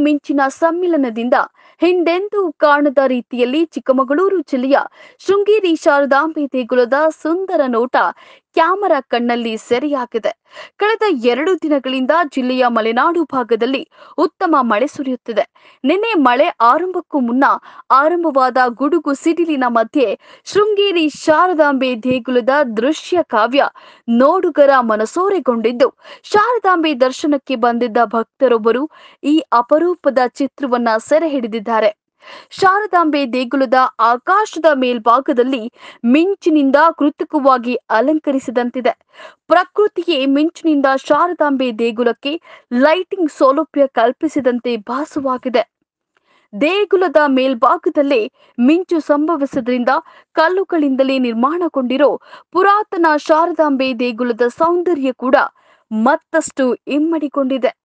ಮಿಂಚಿನ ಸಮ್ಮಿಲನದಿಂದ ಹಿಂದೆಂದೂ ಕಾಣದ ರೀತಿಯಲ್ಲಿ ಚಿಕ್ಕಮಗಳೂರು ಜಿಲ್ಲೆಯ ಶೃಂಗೇರಿ ಶಾರದಾಂಬೆ ದೇಗುಲದ ಸುಂದರ ನೋಟ ಕ್ಯಾಮರಾ ಕಣ್ಣಲ್ಲಿ ಸೆರೆಯಾಗಿದೆ ಕಳೆದ ಎರಡು ದಿನಗಳಿಂದ ಜಿಲ್ಲೆಯ ಮಲೆನಾಡು ಭಾಗದಲ್ಲಿ ಉತ್ತಮ ಮಳೆ ಸುರಿಯುತ್ತಿದೆ ನಿನ್ನೆ ಮಳೆ ಆರಂಭಕ್ಕೂ ಮುನ್ನ ಆರಂಭವಾದ ಗುಡುಗು ಸಿಡಿಲಿನ ಮಧ್ಯೆ ಶೃಂಗೇರಿ ಶಾರದಾಂಬೆ ದೇಗುಲದ ದೃಶ್ಯ ಕಾವ್ಯ ನೋಡುಗರ ಮನಸೋರೆಗೊಂಡಿದ್ದು ಶಾರದಾಂಬೆ ದರ್ಶನಕ್ಕೆ ಬಂದಿದ್ದ ಭಕ್ತರೊಬ್ಬರು ಈ ಅಪರೂಪದ ಚಿತ್ರವನ್ನ ಸೆರೆ ಹಿಡಿದಿದ್ದಾರೆ ಶಾರದಾಂಬೆ ದೇಗುಲದ ಆಕಾಶದ ಮೇಲ್ಭಾಗದಲ್ಲಿ ಮಿಂಚಿನಿಂದ ಕೃತಕವಾಗಿ ಅಲಂಕರಿಸಿದಂತಿದೆ ಪ್ರಕೃತಿಯೇ ಮಿಂಚಿನಿಂದ ಶಾರದಾಂಬೆ ದೇಗುಲಕ್ಕೆ ಲೈಟಿಂಗ್ ಸೌಲಭ್ಯ ಕಲ್ಪಿಸಿದಂತೆ ಭಾಸವಾಗಿದೆ ದೇಗುಲದ ಮೇಲ್ಭಾಗದಲ್ಲೇ ಮಿಂಚು ಸಂಭವಿಸಿದ್ರಿಂದ ಕಲ್ಲುಗಳಿಂದಲೇ ನಿರ್ಮಾಣಗೊಂಡಿರೋ ಪುರಾತನ ಶಾರದಾಂಬೆ ದೇಗುಲದ ಸೌಂದರ್ಯ ಕೂಡ ಮತ್ತಷ್ಟು ಇಮ್ಮಡಿಗೊಂಡಿದೆ